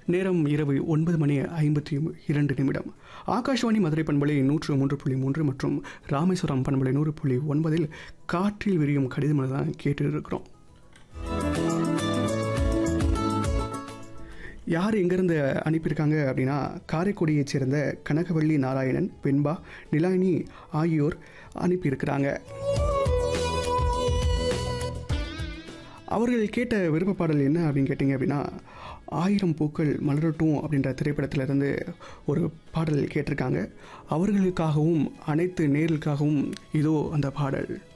நேரம் இரவு ஒன்பது மணி ஐம்பத்தி இரண்டு நிமிடம் ஆகாஷ்வாணி மதுரை பண்பலை நூற்று மூன்று புள்ளி மூன்று மற்றும் ராமேஸ்வரம் பண்பலை நூறு புள்ளி ஒன்பதில் காற்றில் விரியும் கடிதம் தான் கேட்டு இருக்கிறோம் யார் எங்கேருந்து அனுப்பியிருக்காங்க அப்படின்னா காரைக்குடியைச் சேர்ந்த கனகவள்ளி நாராயணன் வெண்பா நிலாயினி ஆகியோர் அனுப்பியிருக்கிறாங்க அவர்கள் கேட்ட விருப்ப பாடல் என்ன அப்படின்னு கேட்டிங்க அப்படின்னா ஆயிரம் பூக்கள் மலரட்டும் அப்படின்ற திரைப்படத்திலிருந்து ஒரு பாடல் கேட்டிருக்காங்க அவர்களுக்காகவும் அனைத்து நேர்களுக்காகவும் இதோ அந்த பாடல்